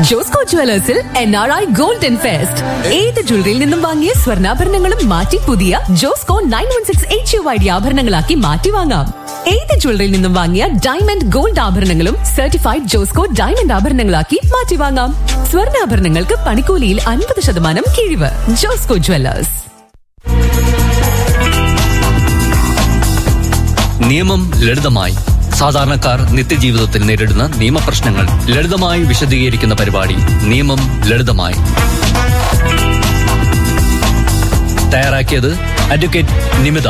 ജോസ്കോ ജുവലേഴ്സിൽ N R I golden fest ഏത് ജ്വല്ലറിയിൽ നിന്നും വാങ്ങിയ സ്വർണ്ണാഭരണങ്ങളും മാറ്റി പുതിയ Josco nine one six H U I D ആഭരണങ്ങളാക്കി മാറ്റി വാങ്ങാം ഏത് ജ്വല്ലറിയിൽ നിന്നും വാങ്ങിയ ഡയമണ്ട് ഗോൾഡ് ആഭരണങ്ങളും സർട്ടിഫൈഡ് ജോസ്കോ ഡയമണ്ട് ആഭരണങ്ങളാക്കി മാറ്റി വാങ്ങാം സ്വർണ്ണാഭരണങ്ങൾക്ക് പണിക്കൂലിയിൽ അൻപത് ശതമാനം കിഴിവ് ജോസ്കോ ജുവലേഴ്സ് നിയമം ലളിതമായി സാധാരണക്കാർ നിത്യജീവിതത്തിൽ നേരിടുന്ന നിയമപ്രശ്നങ്ങൾ ലളിതമായി വിശദീകരിക്കുന്ന പരിപാടി നിയമം ലളിതമായി തയ്യാറാക്കിയത് അഡ്വക്കേറ്റ് നിമിത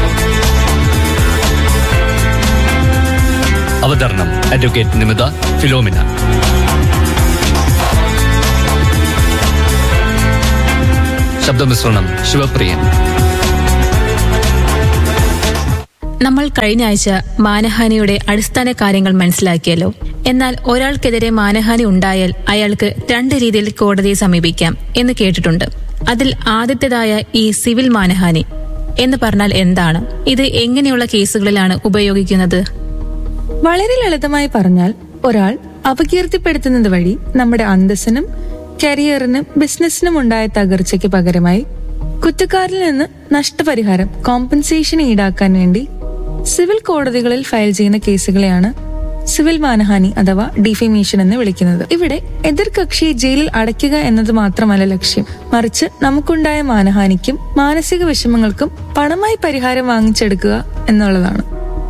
അവതരണം അഡ്വക്കേറ്റ് നിമിത ഫിലോമിന ശബ്ദമിശ്രണം ശിവപ്രിയൻ നമ്മൾ കഴിഞ്ഞ ആഴ്ച മാനഹാനിയുടെ അടിസ്ഥാന കാര്യങ്ങൾ മനസ്സിലാക്കിയല്ലോ എന്നാൽ ഒരാൾക്കെതിരെ മാനഹാനി ഉണ്ടായാൽ അയാൾക്ക് രണ്ട് രീതിയിൽ കോടതിയെ സമീപിക്കാം എന്ന് കേട്ടിട്ടുണ്ട് അതിൽ ആദ്യത്തേതായ ഈ സിവിൽ മാനഹാനി എന്ന് പറഞ്ഞാൽ എന്താണ് ഇത് എങ്ങനെയുള്ള കേസുകളിലാണ് ഉപയോഗിക്കുന്നത് വളരെ ലളിതമായി പറഞ്ഞാൽ ഒരാൾ അപകീർത്തിപ്പെടുത്തുന്നത് വഴി നമ്മുടെ അന്തസ്സിനും കരിയറിനും ബിസിനസ്സിനും ഉണ്ടായ തകർച്ചയ്ക്ക് പകരമായി കുറ്റക്കാരിൽ നിന്ന് നഷ്ടപരിഹാരം കോമ്പൻസേഷൻ ഈടാക്കാൻ വേണ്ടി സിവിൽ കോടതികളിൽ ഫയൽ ചെയ്യുന്ന കേസുകളെയാണ് സിവിൽ മാനഹാനി അഥവാ ഡിഫേമേഷൻ എന്ന് വിളിക്കുന്നത് ഇവിടെ എതിർകക്ഷിയെ ജയിലിൽ അടയ്ക്കുക എന്നത് മാത്രമല്ല ലക്ഷ്യം മറിച്ച് നമുക്കുണ്ടായ മാനഹാനിക്കും മാനസിക വിഷമങ്ങൾക്കും പണമായി പരിഹാരം വാങ്ങിച്ചെടുക്കുക എന്നുള്ളതാണ്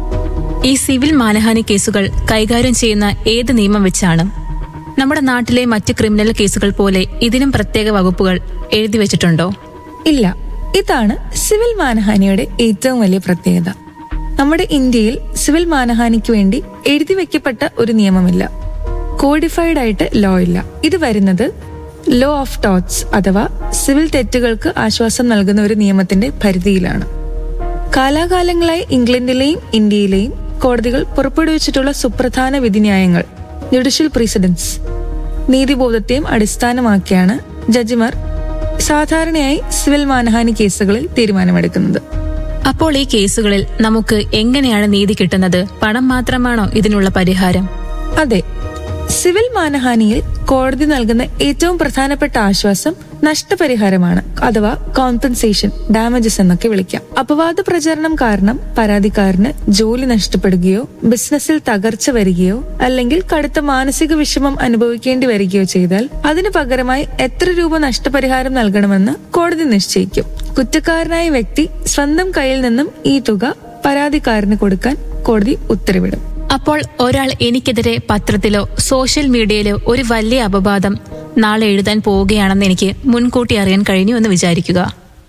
ഈ സിവിൽ മാനഹാനി കേസുകൾ കൈകാര്യം ചെയ്യുന്ന ഏത് നിയമം വെച്ചാണ് നമ്മുടെ നാട്ടിലെ മറ്റ് ക്രിമിനൽ കേസുകൾ പോലെ ഇതിനും പ്രത്യേക വകുപ്പുകൾ എഴുതി വെച്ചിട്ടുണ്ടോ ഇല്ല ഇതാണ് സിവിൽ മാനഹാനിയുടെ ഏറ്റവും വലിയ പ്രത്യേകത നമ്മുടെ ഇന്ത്യയിൽ സിവിൽ മാനഹാനിക്ക് വേണ്ടി എഴുതി വെക്കപ്പെട്ട ഒരു നിയമമില്ല കോഡിഫൈഡ് ആയിട്ട് ലോ ഇല്ല ഇത് വരുന്നത് ലോ ഓഫ് ടോട്ട്സ് അഥവാ സിവിൽ തെറ്റുകൾക്ക് ആശ്വാസം നൽകുന്ന ഒരു നിയമത്തിന്റെ പരിധിയിലാണ് കാലാകാലങ്ങളായി ഇംഗ്ലണ്ടിലെയും ഇന്ത്യയിലെയും കോടതികൾ പുറപ്പെടുവിച്ചിട്ടുള്ള സുപ്രധാന വിധിന്യായങ്ങൾ ജുഡീഷ്യൽ പ്രീസിഡൻസ് നീതിബോധത്തെയും അടിസ്ഥാനമാക്കിയാണ് ജഡ്ജിമാർ സാധാരണയായി സിവിൽ മാനഹാനി കേസുകളിൽ തീരുമാനമെടുക്കുന്നത് അപ്പോൾ ഈ കേസുകളിൽ നമുക്ക് എങ്ങനെയാണ് നീതി കിട്ടുന്നത് പണം മാത്രമാണോ ഇതിനുള്ള പരിഹാരം അതെ സിവിൽ മാനഹാനിയിൽ കോടതി നൽകുന്ന ഏറ്റവും പ്രധാനപ്പെട്ട ആശ്വാസം നഷ്ടപരിഹാരമാണ് അഥവാ കോമ്പൻസേഷൻ ഡാമേജസ് എന്നൊക്കെ വിളിക്കാം അപവാദ പ്രചരണം കാരണം പരാതിക്കാരന് ജോലി നഷ്ടപ്പെടുകയോ ബിസിനസ്സിൽ തകർച്ച വരികയോ അല്ലെങ്കിൽ കടുത്ത മാനസിക വിഷമം അനുഭവിക്കേണ്ടി വരികയോ ചെയ്താൽ അതിനു പകരമായി എത്ര രൂപ നഷ്ടപരിഹാരം നൽകണമെന്ന് കോടതി നിശ്ചയിക്കും കുറ്റക്കാരനായ വ്യക്തി സ്വന്തം കയ്യിൽ നിന്നും ഈ തുക പരാതിക്കാരന് കൊടുക്കാൻ കോടതി ഉത്തരവിടും അപ്പോൾ ഒരാൾ എനിക്കെതിരെ പത്രത്തിലോ സോഷ്യൽ മീഡിയയിലോ ഒരു വലിയ അപവാദം നാളെ എഴുതാൻ പോവുകയാണെന്ന് എനിക്ക് മുൻകൂട്ടി അറിയാൻ കഴിഞ്ഞു എന്ന് വിചാരിക്കുക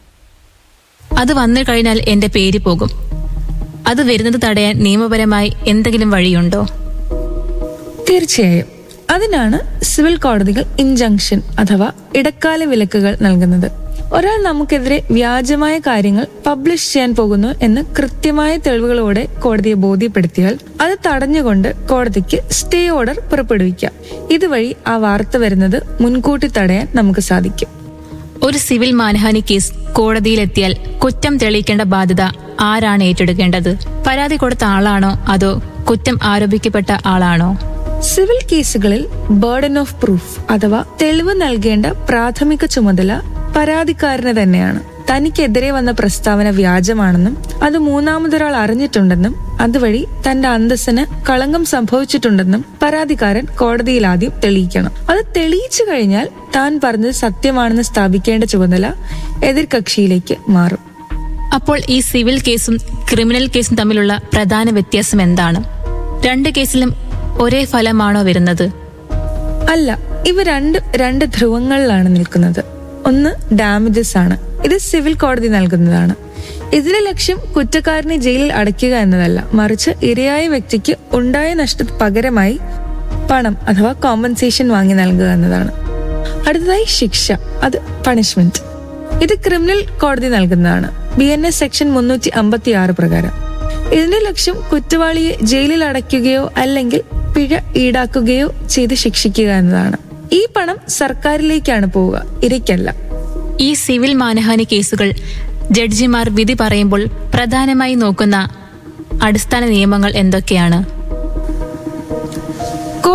അത് വന്നു കഴിഞ്ഞാൽ എന്റെ പേര് പോകും അത് വരുന്നത് തടയാൻ നിയമപരമായി എന്തെങ്കിലും വഴിയുണ്ടോ തീർച്ചയായും അതിനാണ് സിവിൽ കോടതികൾ ഇൻജങ്ഷൻ അഥവാ ഇടക്കാല വിലക്കുകൾ നൽകുന്നത് ഒരാൾ നമുക്കെതിരെ വ്യാജമായ കാര്യങ്ങൾ പബ്ലിഷ് ചെയ്യാൻ പോകുന്നു എന്ന് കൃത്യമായ തെളിവുകളോടെ കോടതിയെ ബോധ്യപ്പെടുത്തിയാൽ അത് തടഞ്ഞുകൊണ്ട് കോടതിക്ക് സ്റ്റേ ഓർഡർ പുറപ്പെടുവിക്കാം ഇതുവഴി ആ വാർത്ത വരുന്നത് മുൻകൂട്ടി തടയാൻ നമുക്ക് സാധിക്കും ഒരു സിവിൽ മാനഹാനി കേസ് കോടതിയിലെത്തിയാൽ കുറ്റം തെളിയിക്കേണ്ട ബാധ്യത ആരാണ് ഏറ്റെടുക്കേണ്ടത് പരാതി കൊടുത്ത ആളാണോ അതോ കുറ്റം ആരോപിക്കപ്പെട്ട ആളാണോ സിവിൽ കേസുകളിൽ ബേർഡൻ ഓഫ് പ്രൂഫ് അഥവാ തെളിവ് നൽകേണ്ട പ്രാഥമിക ചുമതല പരാതിക്കാരന് തന്നെയാണ് തനിക്കെതിരെ വന്ന പ്രസ്താവന വ്യാജമാണെന്നും അത് മൂന്നാമതൊരാൾ അറിഞ്ഞിട്ടുണ്ടെന്നും അതുവഴി തന്റെ അന്തസ്സിന് കളങ്കം സംഭവിച്ചിട്ടുണ്ടെന്നും പരാതിക്കാരൻ കോടതിയിൽ ആദ്യം തെളിയിക്കണം അത് തെളിയിച്ചു കഴിഞ്ഞാൽ താൻ പറഞ്ഞത് സത്യമാണെന്ന് സ്ഥാപിക്കേണ്ട ചുമതല എതിർകക്ഷിയിലേക്ക് മാറും അപ്പോൾ ഈ സിവിൽ കേസും ക്രിമിനൽ കേസും തമ്മിലുള്ള പ്രധാന വ്യത്യാസം എന്താണ് രണ്ട് കേസിലും ഒരേ ഫലമാണോ വരുന്നത് അല്ല ഇവ രണ്ട് രണ്ട് ധ്രുവങ്ങളിലാണ് നിൽക്കുന്നത് ഒന്ന് ഡാമേജസ് ആണ് ഇത് സിവിൽ കോടതി നൽകുന്നതാണ് ഇതിന്റെ ലക്ഷ്യം കുറ്റക്കാരനെ ജയിലിൽ അടയ്ക്കുക എന്നതല്ല മറിച്ച് ഇരയായ വ്യക്തിക്ക് ഉണ്ടായ നഷ്ടത്തിന് പകരമായി പണം അഥവാ കോമ്പൻസേഷൻ വാങ്ങി നൽകുക എന്നതാണ് അടുത്തതായി ശിക്ഷ അത് പണിഷ്മെന്റ് ഇത് ക്രിമിനൽ കോടതി നൽകുന്നതാണ് ബി എൻ എസ് സെക്ഷൻ മുന്നൂറ്റി അമ്പത്തി ആറ് പ്രകാരം ഇതിന്റെ ലക്ഷ്യം കുറ്റവാളിയെ ജയിലിൽ അടയ്ക്കുകയോ അല്ലെങ്കിൽ പിഴ ഈടാക്കുകയോ ചെയ്ത് ശിക്ഷിക്കുക എന്നതാണ് ഈ പണം സർക്കാരിലേക്കാണ് പോവുക ഇരയ്ക്കല്ല ഈ സിവിൽ മാനഹാനി കേസുകൾ ജഡ്ജിമാർ വിധി പറയുമ്പോൾ പ്രധാനമായി നോക്കുന്ന അടിസ്ഥാന നിയമങ്ങൾ എന്തൊക്കെയാണ്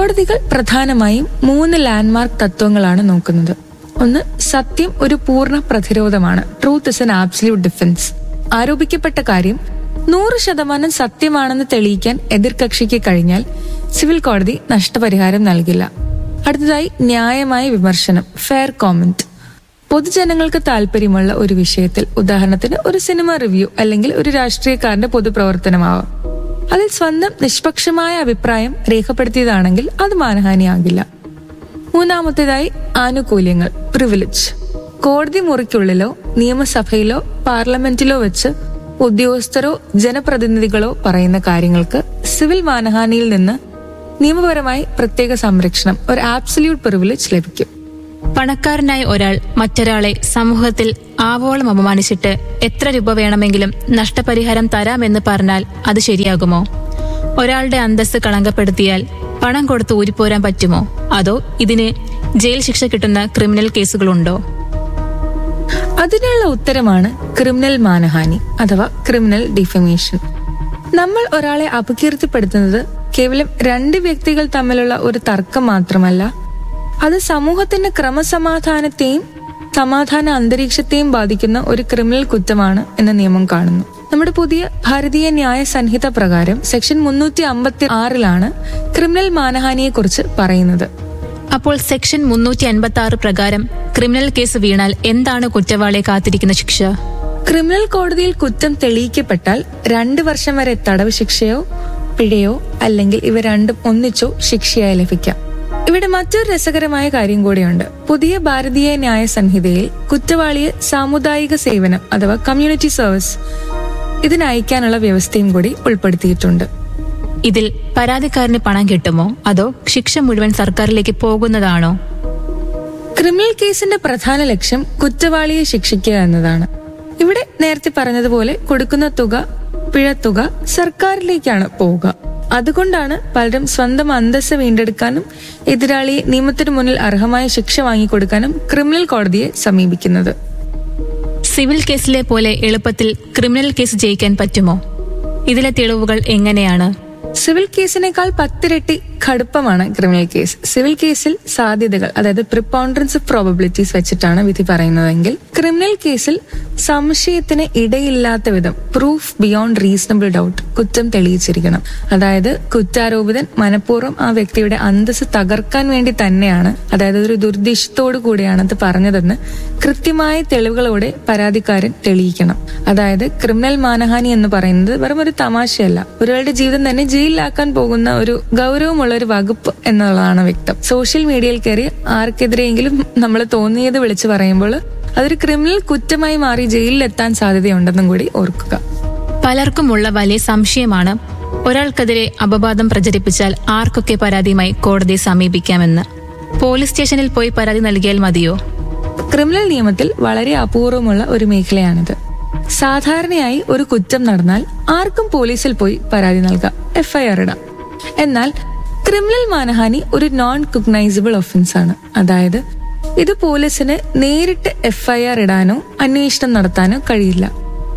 കോടതികൾ പ്രധാനമായും മൂന്ന് ലാൻഡ്മാർക്ക് തത്വങ്ങളാണ് നോക്കുന്നത് ഒന്ന് സത്യം ഒരു പൂർണ്ണ പ്രതിരോധമാണ് truth is an absolute defence ആരോപിക്കപ്പെട്ട കാര്യം നൂറ് ശതമാനം സത്യമാണെന്ന് തെളിയിക്കാൻ എതിർകക്ഷിക്ക് കഴിഞ്ഞാൽ സിവിൽ കോടതി നഷ്ടപരിഹാരം നൽകില്ല അടുത്തതായി ന്യായമായ വിമർശനം ഫെയർ കോമെന്റ് പൊതുജനങ്ങൾക്ക് താല്പര്യമുള്ള ഒരു വിഷയത്തിൽ ഉദാഹരണത്തിന് ഒരു സിനിമ റിവ്യൂ അല്ലെങ്കിൽ ഒരു രാഷ്ട്രീയക്കാരന്റെ പൊതുപ്രവർത്തനമാവാം അതിൽ സ്വന്തം നിഷ്പക്ഷമായ അഭിപ്രായം രേഖപ്പെടുത്തിയതാണെങ്കിൽ അത് മാനഹാനിയാകില്ല മൂന്നാമത്തേതായി ആനുകൂല്യങ്ങൾ പ്രിവിലേജ് കോടതി മുറിക്കുള്ളിലോ നിയമസഭയിലോ പാർലമെന്റിലോ വെച്ച് ഉദ്യോഗസ്ഥരോ ജനപ്രതിനിധികളോ പറയുന്ന കാര്യങ്ങൾക്ക് സിവിൽ മാനഹാനിയിൽ നിന്ന് നിയമപരമായി പ്രത്യേക സംരക്ഷണം ഒരു ആബ്സല്യൂട്ട് പ്രിവിലേജ് ലഭിക്കും പണക്കാരനായ ഒരാൾ മറ്റൊരാളെ സമൂഹത്തിൽ ആവോളം അപമാനിച്ചിട്ട് എത്ര രൂപ വേണമെങ്കിലും നഷ്ടപരിഹാരം തരാമെന്ന് പറഞ്ഞാൽ അത് ശരിയാകുമോ ഒരാളുടെ അന്തസ്സ് കളങ്കപ്പെടുത്തിയാൽ പണം കൊടുത്ത് ഊരിപ്പോരാൻ പറ്റുമോ അതോ ഇതിന് ജയിൽ ശിക്ഷ കിട്ടുന്ന ക്രിമിനൽ കേസുകളുണ്ടോ അതിനുള്ള ഉത്തരമാണ് ക്രിമിനൽ മാനഹാനി അഥവാ ക്രിമിനൽ ഡിഫമേഷൻ നമ്മൾ ഒരാളെ അപകീർത്തിപ്പെടുത്തുന്നത് കേവലം രണ്ട് വ്യക്തികൾ തമ്മിലുള്ള ഒരു തർക്കം മാത്രമല്ല അത് സമൂഹത്തിന്റെ ക്രമസമാധാനത്തെയും സമാധാന അന്തരീക്ഷത്തെയും ബാധിക്കുന്ന ഒരു ക്രിമിനൽ കുറ്റമാണ് എന്ന നിയമം കാണുന്നു നമ്മുടെ പുതിയ ഭാരതീയ ന്യായ സംഹിത പ്രകാരം സെക്ഷൻ മുന്നൂറ്റി അമ്പത്തി ആറിലാണ് ക്രിമിനൽ മാനഹാനിയെ കുറിച്ച് പറയുന്നത് അപ്പോൾ സെക്ഷൻ മുന്നൂറ്റി അൻപത്തി ആറ് പ്രകാരം ക്രിമിനൽ കേസ് വീണാൽ എന്താണ് കുറ്റവാളിയെ കാത്തിരിക്കുന്ന ശിക്ഷ ക്രിമിനൽ കോടതിയിൽ കുറ്റം തെളിയിക്കപ്പെട്ടാൽ രണ്ട് വർഷം വരെ തടവ് ശിക്ഷയോ പിഴയോ അല്ലെങ്കിൽ ഇവ രണ്ടും ഒന്നിച്ചോ ശിക്ഷയായി ലഭിക്കാം ഇവിടെ മറ്റൊരു രസകരമായ കാര്യം കൂടിയുണ്ട് പുതിയ ഭാരതീയ ന്യായ സംഹിതയിൽ കുറ്റവാളിയെ സാമുദായിക സേവനം അഥവാ കമ്മ്യൂണിറ്റി സർവീസ് ഇതിനയക്കാനുള്ള വ്യവസ്ഥയും കൂടി ഉൾപ്പെടുത്തിയിട്ടുണ്ട് ഇതിൽ പരാതിക്കാരന് പണം കിട്ടുമോ അതോ ശിക്ഷ മുഴുവൻ സർക്കാരിലേക്ക് പോകുന്നതാണോ ക്രിമിനൽ കേസിന്റെ പ്രധാന ലക്ഷ്യം കുറ്റവാളിയെ ശിക്ഷിക്കുക എന്നതാണ് ഇവിടെ നേരത്തെ പറഞ്ഞതുപോലെ കൊടുക്കുന്ന തുക പിഴത്തുക സർക്കാരിലേക്കാണ് പോവുക അതുകൊണ്ടാണ് പലരും സ്വന്തം അന്തസ്സ് വീണ്ടെടുക്കാനും എതിരാളിയെ നിയമത്തിനു മുന്നിൽ അർഹമായ ശിക്ഷ വാങ്ങിക്കൊടുക്കാനും ക്രിമിനൽ കോടതിയെ സമീപിക്കുന്നത് സിവിൽ കേസിലെ പോലെ എളുപ്പത്തിൽ ക്രിമിനൽ കേസ് ജയിക്കാൻ പറ്റുമോ ഇതിലെ തെളിവുകൾ എങ്ങനെയാണ് സിവിൽ കേസിനേക്കാൾ പത്തിരട്ടി കടുപ്പമാണ് ക്രിമിനൽ കേസ് സിവിൽ കേസിൽ സാധ്യതകൾ അതായത് പ്രിപ്പോണ്ടറൻസ് ഓഫ് പ്രോബബിലിറ്റീസ് വെച്ചിട്ടാണ് വിധി പറയുന്നതെങ്കിൽ ക്രിമിനൽ കേസിൽ സംശയത്തിന് ഇടയില്ലാത്ത വിധം പ്രൂഫ് ബിയോണ്ട് റീസണബിൾ ഡൗട്ട് കുറ്റം തെളിയിച്ചിരിക്കണം അതായത് കുറ്റാരോപിതൻ മനഃപൂർവ്വം ആ വ്യക്തിയുടെ അന്തസ് തകർക്കാൻ വേണ്ടി തന്നെയാണ് അതായത് ഒരു ദുർദ്ദേശത്തോടു കൂടിയാണ് അത് പറഞ്ഞതെന്ന് കൃത്യമായ തെളിവുകളോടെ പരാതിക്കാരൻ തെളിയിക്കണം അതായത് ക്രിമിനൽ മാനഹാനി എന്ന് പറയുന്നത് വെറും ഒരു തമാശയല്ല ഒരാളുടെ ജീവിതം തന്നെ ജയിലിലാക്കാൻ പോകുന്ന ഒരു ഗൗരവമുള്ള ഒരു വകുപ്പ് എന്നുള്ളതാണ് വ്യക്തം സോഷ്യൽ മീഡിയയിൽ കയറി ആർക്കെതിരെയെങ്കിലും നമ്മൾ തോന്നിയത് വിളിച്ചു പറയുമ്പോൾ അതൊരു ക്രിമിനൽ കുറ്റമായി മാറി ജയിലിലെത്താൻ സാധ്യതയുണ്ടെന്നും കൂടി ഓർക്കുക പലർക്കുമുള്ള വലിയ സംശയമാണ് ഒരാൾക്കെതിരെ അപവാദം പ്രചരിപ്പിച്ചാൽ ആർക്കൊക്കെ പരാതിയുമായി കോടതിയെ സമീപിക്കാമെന്ന് പോലീസ് സ്റ്റേഷനിൽ പോയി പരാതി നൽകിയാൽ മതിയോ ക്രിമിനൽ നിയമത്തിൽ വളരെ അപൂർവമുള്ള ഒരു മേഖലയാണിത് സാധാരണയായി ഒരു കുറ്റം നടന്നാൽ ആർക്കും പോലീസിൽ പോയി പരാതി നൽകാം എഫ്ഐആർ ഇടാം എന്നാൽ ക്രിമിനൽ മാനഹാനി ഒരു നോൺ കുഗ്നൈസബിൾ ഒഫൻസ് ആണ് അതായത് ഇത് പോലീസിന് നേരിട്ട് എഫ്ഐആർ ഇടാനോ അന്വേഷണം നടത്താനോ കഴിയില്ല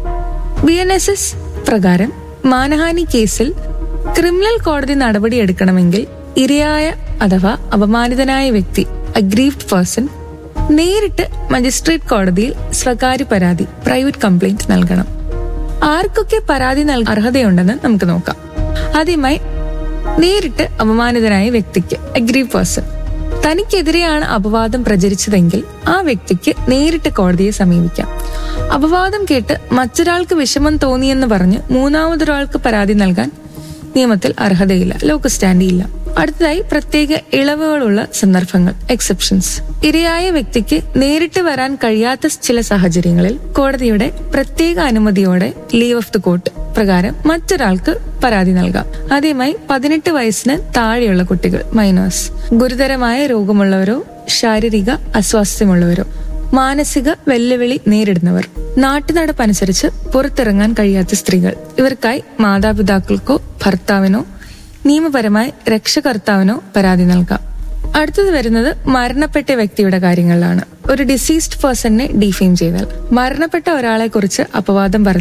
ബി എൻ എസ് എസ് പ്രകാരം മാനഹാനി കേസിൽ ക്രിമിനൽ കോടതി നടപടി എടുക്കണമെങ്കിൽ ഇരയായ അഥവാ അപമാനിതനായ വ്യക്തി അഗ്രീവ്ഡ് പേഴ്സൺ നേരിട്ട് മജിസ്ട്രേറ്റ് കോടതിയിൽ സ്വകാര്യ പരാതി പ്രൈവറ്റ് കംപ്ലൈന്റ് നൽകണം ആർക്കൊക്കെ പരാതി നൽകാൻ അർഹതയുണ്ടെന്ന് നമുക്ക് നോക്കാം ആദ്യമായി നേരിട്ട് അപമാനിതനായ വ്യക്തിക്ക് അഗ്രീവ് പേഴ്സൺ തനിക്കെതിരെയാണ് അപവാദം പ്രചരിച്ചതെങ്കിൽ ആ വ്യക്തിക്ക് നേരിട്ട് കോടതിയെ സമീപിക്കാം അപവാദം കേട്ട് മറ്റൊരാൾക്ക് വിഷമം തോന്നിയെന്ന് പറഞ്ഞ് മൂന്നാമതൊരാൾക്ക് പരാതി നൽകാൻ നിയമത്തിൽ അർഹതയില്ല ലോക്ക് സ്റ്റാൻഡിയില്ല അടുത്തതായി പ്രത്യേക ഇളവുകളുള്ള സന്ദർഭങ്ങൾ എക്സെപ്ഷൻസ് ഇരയായ വ്യക്തിക്ക് നേരിട്ട് വരാൻ കഴിയാത്ത ചില സാഹചര്യങ്ങളിൽ കോടതിയുടെ പ്രത്യേക അനുമതിയോടെ ലീവ് ഓഫ് ദി കോർട്ട് പ്രകാരം മറ്റൊരാൾക്ക് പരാതി നൽകാം ആദ്യമായി പതിനെട്ട് വയസ്സിന് താഴെയുള്ള കുട്ടികൾ മൈനേഴ്സ് ഗുരുതരമായ രോഗമുള്ളവരോ ശാരീരിക അസ്വാസ്ഥ്യമുള്ളവരോ മാനസിക വെല്ലുവിളി നേരിടുന്നവർ നാട്ടുനടപ്പനുസരിച്ച് പുറത്തിറങ്ങാൻ കഴിയാത്ത സ്ത്രീകൾ ഇവർക്കായി മാതാപിതാക്കൾക്കോ ഭർത്താവിനോ നിയമപരമായി രക്ഷകർത്താവിനോ പരാതി നൽകാം അടുത്തത് വരുന്നത് മരണപ്പെട്ട വ്യക്തിയുടെ കാര്യങ്ങളിലാണ് ഒരു ഡിസീസ്ഡ് പേഴ്സണിനെ ഡിഫെയിം ചെയ്താൽ മരണപ്പെട്ട ഒരാളെ കുറിച്ച് അപവാദം പറഞ്ഞാൽ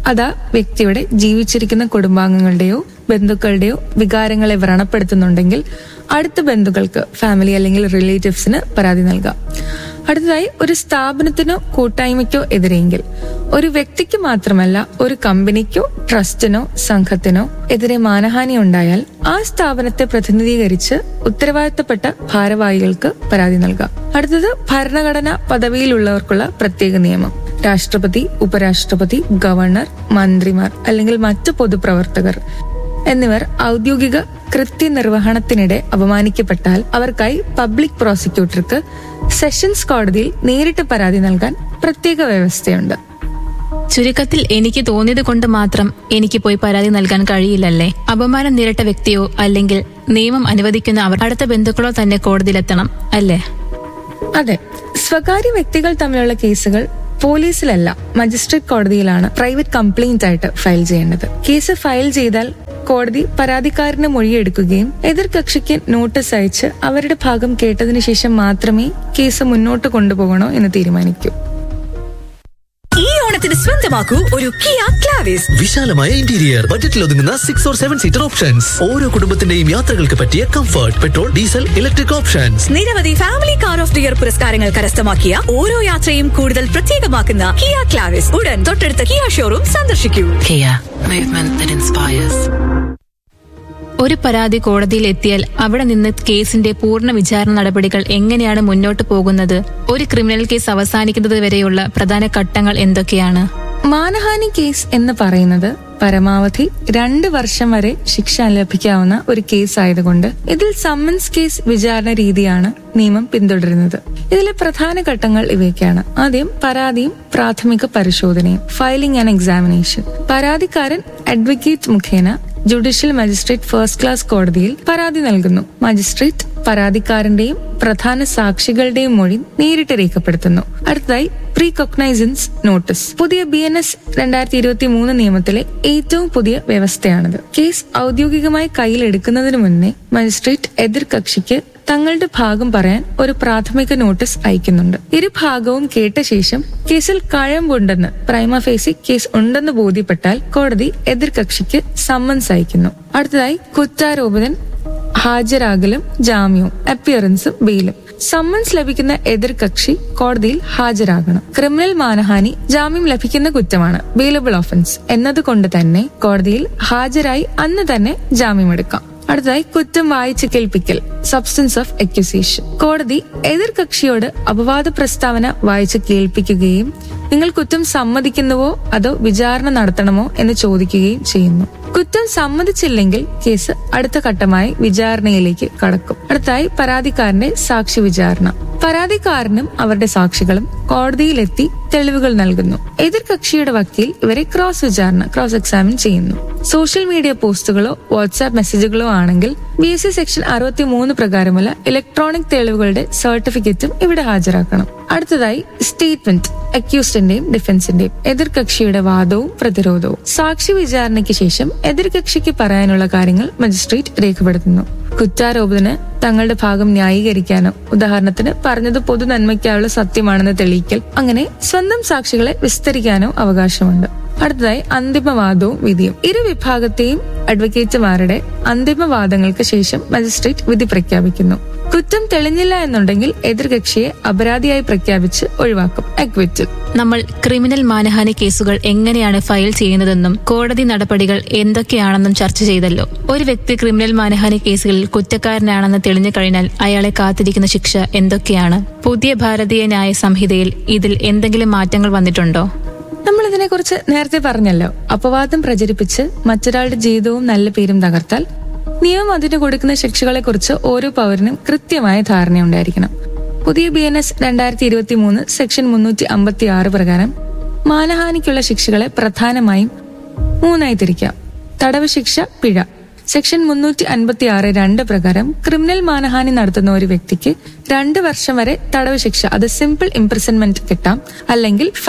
അതാ വ്യക്തിയുടെ ജീവിച്ചിരിക്കുന്ന കുടുംബാംഗങ്ങളുടെയോ ബന്ധുക്കളുടെയോ വികാരങ്ങളെ വ്രണപ്പെടുത്തുന്നുണ്ടെങ്കിൽ അടുത്ത ബന്ധുക്കൾക്ക് ഫാമിലി അല്ലെങ്കിൽ റിലേറ്റീവ്സിന് പരാതി നൽകാം അടുത്തതായി ഒരു സ്ഥാപനത്തിനോ കൂട്ടായ്മയ്ക്കോ എതിരെയെങ്കിൽ ഒരു വ്യക്തിക്ക് മാത്രമല്ല ഒരു കമ്പനിക്കോ ട്രസ്റ്റിനോ സംഘത്തിനോ എതിരെ മാനഹാനി ഉണ്ടായാൽ ആ സ്ഥാപനത്തെ പ്രതിനിധീകരിച്ച് ഉത്തരവാദിത്തപ്പെട്ട ഭാരവാഹികൾക്ക് പരാതി നൽകാം അടുത്തത് ഭരണഘടനാ പദവിയിലുള്ളവർക്കുള്ള പ്രത്യേക നിയമം രാഷ്ട്രപതി ഉപരാഷ്ട്രപതി ഗവർണർ മന്ത്രിമാർ അല്ലെങ്കിൽ മറ്റു പൊതുപ്രവർത്തകർ എന്നിവർ ഔദ്യോഗിക കൃത്യനിർവഹണത്തിനിടെ അപമാനിക്കപ്പെട്ടാൽ അവർക്കായി പബ്ലിക് പ്രോസിക്യൂട്ടർക്ക് സെഷൻസ് കോടതിയിൽ നേരിട്ട് പരാതി നൽകാൻ പ്രത്യേക വ്യവസ്ഥയുണ്ട് ചുരുക്കത്തിൽ എനിക്ക് തോന്നിയത് കൊണ്ട് മാത്രം എനിക്ക് പോയി പരാതി നൽകാൻ കഴിയില്ലല്ലേ അപമാനം നേരിട്ട വ്യക്തിയോ അല്ലെങ്കിൽ നിയമം അനുവദിക്കുന്ന അവർ അടുത്ത ബന്ധുക്കളോ തന്നെ കോടതിയിലെത്തണം അല്ലേ അതെ സ്വകാര്യ വ്യക്തികൾ തമ്മിലുള്ള കേസുകൾ പോലീസിലല്ല മജിസ്ട്രേറ്റ് കോടതിയിലാണ് പ്രൈവറ്റ് കംപ്ലൈന്റ് ആയിട്ട് ഫയൽ ചെയ്യേണ്ടത് കേസ് ഫയൽ ചെയ്താൽ കോടതി പരാതിക്കാരന് മൊഴിയെടുക്കുകയും എതിർ കക്ഷിക്ക് നോട്ടീസ് അയച്ച് അവരുടെ ഭാഗം കേട്ടതിനു ശേഷം മാത്രമേ കേസ് മുന്നോട്ട് കൊണ്ടുപോകണോ എന്ന് തീരുമാനിക്കൂ ഈ ഓണത്തിന് സ്വന്തമാക്കൂ ഒരു കിയ ക്ലാവിസ് വിശാലമായ ഇന്റീരിയർ ബജറ്റിൽ ഒതുങ്ങുന്ന six or seven seater options ഓരോ കുടുംബത്തിന്റെയും യാത്രകൾക്ക് പറ്റിയ comfort petrol diesel electric options നിരവധി family car of the year പുരസ്കാരങ്ങൾ കരസ്ഥമാക്കിയ ഓരോ യാത്രയും കൂടുതൽ പ്രത്യേകമാക്കുന്ന കിയ ക്ലാവിസ് ഉടൻ തൊട്ടടുത്ത കിയ ഷോറൂം സന്ദർശിക്കൂ Kia, movement that inspires. ഒരു പരാതി കോടതിയിൽ എത്തിയാൽ അവിടെ നിന്ന് കേസിന്റെ പൂർണ്ണ വിചാരണ നടപടികൾ എങ്ങനെയാണ് മുന്നോട്ട് പോകുന്നത് ഒരു ക്രിമിനൽ കേസ് അവസാനിക്കുന്നത് വരെയുള്ള പ്രധാന ഘട്ടങ്ങൾ എന്തൊക്കെയാണ് മാനഹാനി കേസ് എന്ന് പറയുന്നത് പരമാവധി രണ്ട് വർഷം വരെ ശിക്ഷ ലഭിക്കാവുന്ന ഒരു കേസ് ആയതുകൊണ്ട് ഇതിൽ സമ്മൻസ് കേസ് വിചാരണ രീതിയാണ് നിയമം പിന്തുടരുന്നത് ഇതിലെ പ്രധാന ഘട്ടങ്ങൾ ഇവയൊക്കെയാണ് ആദ്യം പരാതിയും പ്രാഥമിക പരിശോധനയും ഫയലിംഗ് ആൻഡ് എക്സാമിനേഷൻ പരാതിക്കാരൻ അഡ്വക്കേറ്റ് മുഖേന ജുഡീഷ്യൽ മജിസ്ട്രേറ്റ് ഫസ്റ്റ് ക്ലാസ് കോടതിയിൽ പരാതി നൽകുന്നു മജിസ്ട്രേറ്റ് പരാതിക്കാരന്റെയും പ്രധാന സാക്ഷികളുടെയും മൊഴി നേരിട്ട് രേഖപ്പെടുത്തുന്നു അടുത്തതായി പ്രീ കൊഗ്നൈസൻസ് നോട്ടീസ് പുതിയ ബി എൻ എസ് രണ്ടായിരത്തി ഇരുപത്തി മൂന്ന് നിയമത്തിലെ ഏറ്റവും പുതിയ വ്യവസ്ഥയാണിത് കേസ് ഔദ്യോഗികമായി കയ്യിലെടുക്കുന്നതിന് മുന്നേ മജിസ്ട്രേറ്റ് എതിർ കക്ഷിക്ക് തങ്ങളുടെ ഭാഗം പറയാൻ ഒരു പ്രാഥമിക നോട്ടീസ് അയക്കുന്നുണ്ട് ഇരു ഭാഗവും കേട്ട ശേഷം കേസിൽ കഴമ്പുണ്ടെന്ന് പ്രൈമ ഫേസി കേസ് ഉണ്ടെന്ന് ബോധ്യപ്പെട്ടാൽ കോടതി എതിർ കക്ഷിക്ക് സമ്മൻസ് അയക്കുന്നു അടുത്തതായി കുറ്റാരോപിതൻ ഹാജരാകലും ജാമ്യവും അപ്പിയറൻസും ബെയിലും സമ്മൻസ് ലഭിക്കുന്ന എതിർ കക്ഷി കോടതിയിൽ ഹാജരാകണം ക്രിമിനൽ മാനഹാനി ജാമ്യം ലഭിക്കുന്ന കുറ്റമാണ് ബെയിലബിൾ ഓഫൻസ് എന്നതുകൊണ്ട് തന്നെ കോടതിയിൽ ഹാജരായി അന്ന് തന്നെ ജാമ്യമെടുക്കാം അടുത്തതായി കുറ്റം വായിച്ച് കേൾപ്പിക്കൽ സബ്സ്റ്റൻസ് ഓഫ് അക്യൂസേഷൻ കോടതി എതിർ കക്ഷിയോട് അപവാദ പ്രസ്താവന വായിച്ച് കേൾപ്പിക്കുകയും നിങ്ങൾ കുറ്റം സമ്മതിക്കുന്നുവോ അതോ വിചാരണ നടത്തണമോ എന്ന് ചോദിക്കുകയും ചെയ്യുന്നു കുറ്റം സമ്മതിച്ചില്ലെങ്കിൽ കേസ് അടുത്ത ഘട്ടമായി വിചാരണയിലേക്ക് കടക്കും അടുത്തായി പരാതിക്കാരന്റെ സാക്ഷി വിചാരണ പരാതിക്കാരനും അവരുടെ സാക്ഷികളും കോടതിയിലെത്തി തെളിവുകൾ നൽകുന്നു എതിർ കക്ഷിയുടെ വക്കീൽ ഇവരെ ക്രോസ് വിചാരണ ക്രോസ് എക്സാമിൻ ചെയ്യുന്നു സോഷ്യൽ മീഡിയ പോസ്റ്റുകളോ വാട്സാപ്പ് മെസ്സേജുകളോ ആണെങ്കിൽ ബി എസ് സി സെക്ഷൻ അറുപത്തി മൂന്ന് പ്രകാരമുള്ള ഇലക്ട്രോണിക് തെളിവുകളുടെ സർട്ടിഫിക്കറ്റും ഇവിടെ ഹാജരാക്കണം അടുത്തതായി സ്റ്റേറ്റ്മെന്റ് അക്യൂസ്ഡിന്റെയും ഡിഫൻസിന്റെയും എതിർകക്ഷിയുടെ വാദവും പ്രതിരോധവും സാക്ഷി വിചാരണയ്ക്ക് ശേഷം എതിർകക്ഷിക്ക് പറയാനുള്ള കാര്യങ്ങൾ മജിസ്ട്രേറ്റ് രേഖപ്പെടുത്തുന്നു കുറ്റാരോപിതന് തങ്ങളുടെ ഭാഗം ന്യായീകരിക്കാനോ ഉദാഹരണത്തിന് പറഞ്ഞത് പൊതു നന്മയ്ക്കായുള്ള സത്യമാണെന്ന് തെളിയിക്കൽ അങ്ങനെ സ്വന്തം സാക്ഷികളെ വിസ്തരിക്കാനോ അവകാശമുണ്ട് അടുത്തതായി അന്തിമവാദവും വിധിയും ഇരു വിഭാഗത്തെയും അഡ്വക്കേറ്റുമാരുടെ അന്തിമവാദങ്ങൾക്ക് ശേഷം മജിസ്ട്രേറ്റ് വിധി പ്രഖ്യാപിക്കുന്നു കുറ്റം തെളിഞ്ഞില്ല എന്നുണ്ടെങ്കിൽ എതിർകക്ഷിയെ അപരാധിയായി പ്രഖ്യാപിച്ച് ഒഴിവാക്കും അക്വിറ്റൽ നമ്മൾ ക്രിമിനൽ മാനഹാനി കേസുകൾ എങ്ങനെയാണ് ഫയൽ ചെയ്യുന്നതെന്നും കോടതി നടപടികൾ എന്തൊക്കെയാണെന്നും ചർച്ച ചെയ്തല്ലോ ഒരു വ്യക്തി ക്രിമിനൽ മാനഹാനി കേസുകളിൽ കുറ്റക്കാരനാണെന്ന് തെളിഞ്ഞു കഴിഞ്ഞാൽ അയാളെ കാത്തിരിക്കുന്ന ശിക്ഷ എന്തൊക്കെയാണ് പുതിയ ഭാരതീയ ന്യായ സംഹിതയിൽ ഇതിൽ എന്തെങ്കിലും മാറ്റങ്ങൾ വന്നിട്ടുണ്ടോ നമ്മൾ ഇതിനെക്കുറിച്ച് നേരത്തെ പറഞ്ഞല്ലോ അപവാദം പ്രചരിപ്പിച്ച് മറ്റൊരാളുടെ ജീവിതവും നല്ല പേരും തകർത്താൽ നിയമം അതിന് കൊടുക്കുന്ന ശിക്ഷകളെ കുറിച്ച് ഓരോ പൗരനും കൃത്യമായ ധാരണയുണ്ടായിരിക്കണം പുതിയ ബി എൻ എസ് രണ്ടായിരത്തി ഇരുപത്തി മൂന്ന് സെക്ഷൻ മുന്നൂറ്റി അമ്പത്തി ആറ് പ്രകാരം മാനഹാനിക്കുള്ള ശിക്ഷകളെ പ്രധാനമായും മൂന്നായി തിരിക്കാം തടവ് ശിക്ഷ പിഴ സെക്ഷൻ മുന്നൂറ്റി അൻപത്തി ആറ് രണ്ട് പ്രകാരം ക്രിമിനൽ മാനഹാനി നടത്തുന്ന ഒരു വ്യക്തിക്ക് രണ്ട് വർഷം വരെ തടവ് ശിക്ഷ അത് സിമ്പിൾ ഇംപ്രിസൺമെന്റ് കിട്ടാം അല്ലെങ്കിൽ ഫൈൻ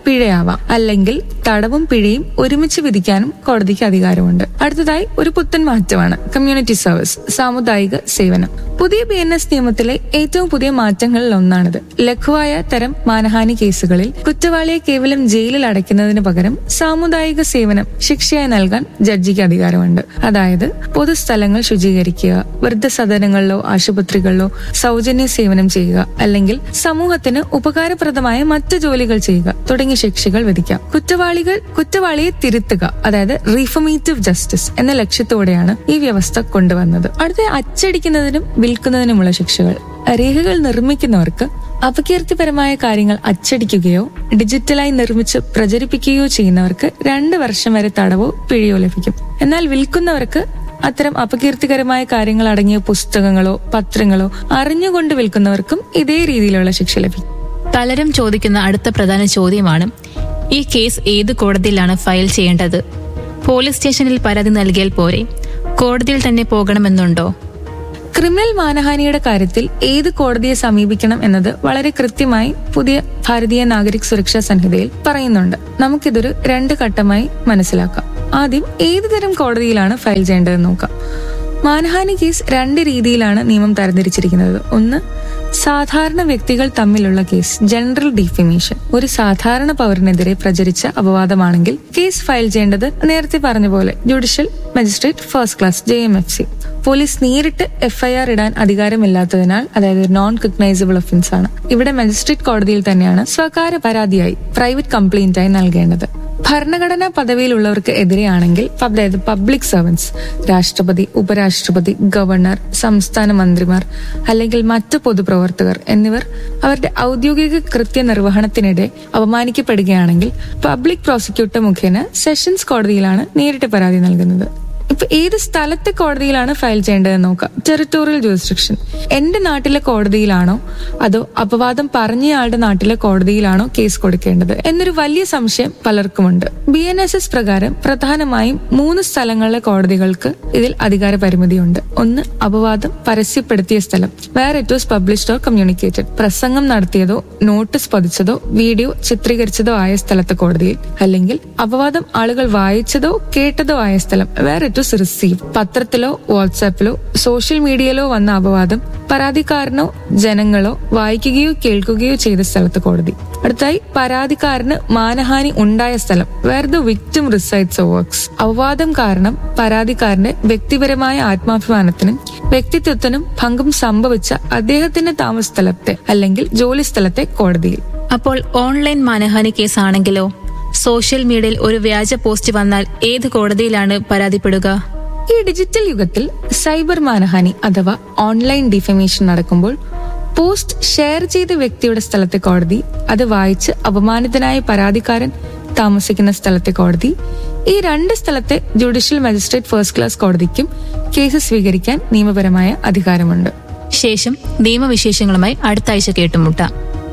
പിഴയാവാം അല്ലെങ്കിൽ തടവും പിഴയും ഒരുമിച്ച് വിധിക്കാനും കോടതിക്ക് അധികാരമുണ്ട് അടുത്തതായി ഒരു പുത്തൻ മാറ്റമാണ് കമ്മ്യൂണിറ്റി സർവീസ് സാമുദായിക സേവനം പുതിയ ബി എൻ എസ് നിയമത്തിലെ ഏറ്റവും പുതിയ മാറ്റങ്ങളിൽ ഒന്നാണിത് ലഘുവായ തരം മാനഹാനി കേസുകളിൽ കുറ്റവാളിയെ കേവലം ജയിലിൽ അടയ്ക്കുന്നതിന് പകരം സാമുദായിക സേവനം ശിക്ഷയായി നൽകാൻ ജഡ്ജിക്ക് അധികാരമുണ്ട് അതായത് പൊതുസ്ഥലങ്ങൾ ശുചീകരിക്കുക വൃദ്ധസദനങ്ങളിലോ ആശുപത്രികളിലോ സൗജന്യ സേവനം ചെയ്യുക അല്ലെങ്കിൽ സമൂഹത്തിന് ഉപകാരപ്രദമായ മറ്റ് ജോലികൾ ചെയ്യുക തുടങ്ങിയ ശിക്ഷകൾ വിധിക്കാം കുറ്റവാളികൾ കുറ്റവാളിയെ തിരുത്തുക അതായത് റീഫോമേറ്റീവ് ജസ്റ്റിസ് എന്ന ലക്ഷ്യത്തോടെയാണ് ഈ വ്യവസ്ഥ കൊണ്ടുവന്നത് അടുത്ത അച്ചടിക്കുന്നതിനും വിൽക്കുന്നതിനുമുള്ള ശിക്ഷകൾ രേഖകൾ നിർമ്മിക്കുന്നവർക്ക് അപകീർത്തിപരമായ കാര്യങ്ങൾ അച്ചടിക്കുകയോ ഡിജിറ്റലായി നിർമ്മിച്ച് പ്രചരിപ്പിക്കുകയോ ചെയ്യുന്നവർക്ക് രണ്ട് വർഷം വരെ തടവോ പിഴയോ ലഭിക്കും എന്നാൽ വിൽക്കുന്നവർക്ക് അത്തരം അപകീർത്തികരമായ കാര്യങ്ങൾ അടങ്ങിയ പുസ്തകങ്ങളോ പത്രങ്ങളോ അറിഞ്ഞുകൊണ്ട് വിൽക്കുന്നവർക്കും ഇതേ രീതിയിലുള്ള ശിക്ഷ ലഭിക്കും പലരും ചോദിക്കുന്ന അടുത്ത പ്രധാന ചോദ്യമാണ് ഈ കേസ് ഏത് കോടതിയിലാണ് ഫയൽ ചെയ്യേണ്ടത് പോലീസ് സ്റ്റേഷനിൽ പരാതി നൽകിയാൽ പോരെ കോടതിയിൽ തന്നെ പോകണമെന്നുണ്ടോ ക്രിമിനൽ മാനഹാനിയുടെ കാര്യത്തിൽ ഏത് കോടതിയെ സമീപിക്കണം എന്നത് വളരെ കൃത്യമായി പുതിയ ഭാരതീയ നാഗരിക് സുരക്ഷാ സംഹിതയിൽ പറയുന്നുണ്ട് നമുക്കിതൊരു രണ്ട് ഘട്ടമായി മനസ്സിലാക്കാം ആദ്യം ഏത് തരം കോടതിയിലാണ് ഫയൽ ചെയ്യേണ്ടതെന്ന് നോക്കാം മാനഹാനി കേസ് രണ്ട് രീതിയിലാണ് നിയമം തരംതിരിച്ചിരിക്കുന്നത് ഒന്ന് സാധാരണ വ്യക്തികൾ തമ്മിലുള്ള കേസ് ജനറൽ ഡിഫിമേഷൻ ഒരു സാധാരണ പൗരനെതിരെ പ്രചരിച്ച അപവാദമാണെങ്കിൽ കേസ് ഫയൽ ചെയ്യേണ്ടത് നേരത്തെ പറഞ്ഞ പോലെ judicial magistrate first class J M F C police നേരിട്ട് എഫ്ഐആർ ഇടാൻ അധികാരമില്ലാത്തതിനാൽ അതായത് നോൺ കഗ്നൈസബിൾ ഒഫൻസ് ആണ് ഇവിടെ മജിസ്ട്രേറ്റ് കോടതിയിൽ തന്നെയാണ് സ്വകാര്യ പരാതിയായി പ്രൈവറ്റ് കംപ്ലൈന്റായി നൽകേണ്ടത് ഭരണഘടനാ പദവിയിലുള്ളവർക്ക് എതിരെയാണെങ്കിൽ അതായത് പബ്ലിക് സർവൻസ് രാഷ്ട്രപതി ഉപരാഷ്ട്രപതി ഗവർണർ സംസ്ഥാന മന്ത്രിമാർ അല്ലെങ്കിൽ മറ്റു പൊതുപ്രവർത്തകർ എന്നിവർ അവരുടെ ഔദ്യോഗിക കൃത്യനിർവഹണത്തിനിടെ അപമാനിക്കപ്പെടുകയാണെങ്കിൽ പബ്ലിക് പ്രോസിക്യൂട്ടർ മുഖേന സെഷൻസ് കോടതിയിലാണ് നേരിട്ട് പരാതി നൽകുന്നത് ഇപ്പൊ ഏത് സ്ഥലത്തെ കോടതിയിലാണ് ഫയൽ ചെയ്യേണ്ടതെന്ന് നോക്കാം ടെറിട്ടോറിയൽ ജൂറിസ്ഡിക്ഷൻ എന്റെ നാട്ടിലെ കോടതിയിലാണോ അതോ അപവാദം പറഞ്ഞയാളുടെ നാട്ടിലെ കോടതിയിലാണോ കേസ് കൊടുക്കേണ്ടത് എന്നൊരു വലിയ സംശയം പലർക്കുമുണ്ട് ബി എൻ എസ് എസ് പ്രകാരം പ്രധാനമായും മൂന്ന് സ്ഥലങ്ങളിലെ കോടതികൾക്ക് ഇതിൽ അധികാര പരിമിതിയുണ്ട് ഒന്ന് അപവാദം പരസ്യപ്പെടുത്തിയ സ്ഥലം വേറെ it was published or communicated പ്രസംഗം നടത്തിയതോ നോട്ടീസ് പതിച്ചതോ വീഡിയോ ചിത്രീകരിച്ചതോ ആയ സ്ഥലത്തെ കോടതിയിൽ അല്ലെങ്കിൽ അപവാദം ആളുകൾ വായിച്ചതോ കേട്ടതോ ആയ സ്ഥലം വേറെ ഇറ്റ് വാസ് റിസീവ് പത്രത്തിലോ വാട്സാപ്പിലോ സോഷ്യൽ മീഡിയയിലോ വന്ന അപവാദം പരാതിക്കാരനോ ജനങ്ങളോ വായിക്കുകയോ കേൾക്കുകയോ ചെയ്ത സ്ഥലത്ത് കോടതി അടുത്തായി പരാതിക്കാരന് മാനഹാനി ഉണ്ടായ സ്ഥലം where the victim resides works അപവാദം കാരണം പരാതിക്കാരന്റെ വ്യക്തിപരമായ ആത്മാഭിമാനത്തിനും വ്യക്തിത്വത്തിനും ഭംഗം സംഭവിച്ച അദ്ദേഹത്തിന്റെ താമസ സ്ഥലത്തെ അല്ലെങ്കിൽ ജോലി സ്ഥലത്തെ കോടതിയിൽ അപ്പോൾ ഓൺലൈൻ മാനഹാനി കേസാണെങ്കിലോ സോഷ്യൽ മീഡിയയിൽ ഒരു വ്യാജ പോസ്റ്റ് വന്നാൽ ഏത് കോടതിയിലാണ് പരാതിപ്പെടുക ഈ ഡിജിറ്റൽ യുഗത്തിൽ സൈബർ മാനഹാനി അഥവാ ഓൺലൈൻ ഡിഫമേഷൻ നടക്കുമ്പോൾ പോസ്റ്റ് ഷെയർ ചെയ്ത വ്യക്തിയുടെ സ്ഥലത്തെ കോടതി അത് വായിച്ച് അപമാനിതനായ പരാതിക്കാരൻ താമസിക്കുന്ന സ്ഥലത്തെ കോടതി ഈ രണ്ട് സ്ഥലത്തെ ജുഡീഷ്യൽ മജിസ്ട്രേറ്റ് ഫസ്റ്റ് ക്ലാസ് കോടതിക്കും കേസ് സ്വീകരിക്കാൻ നിയമപരമായ അധികാരമുണ്ട് ശേഷം നിയമവിശേഷങ്ങളുമായി അടുത്ത ആഴ്ച കേട്ടുമുട്ടാം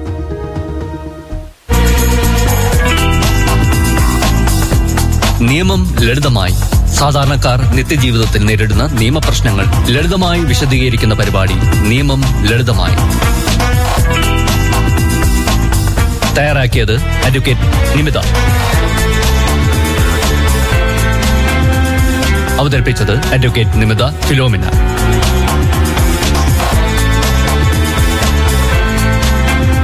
നിയമം ലളിതമായി സാധാരണക്കാർ നിത്യജീവിതത്തിൽ നേരിടുന്ന നിയമപ്രശ്നങ്ങൾ ലളിതമായി വിശദീകരിക്കുന്ന പരിപാടി നിയമം ലളിതമായി തയ്യാറാക്കിയത് അഡ്വക്കേറ്റ് നിമിത അവതരിപ്പിച്ചത് അഡ്വക്കേറ്റ് നിമിത ഫിലോമിന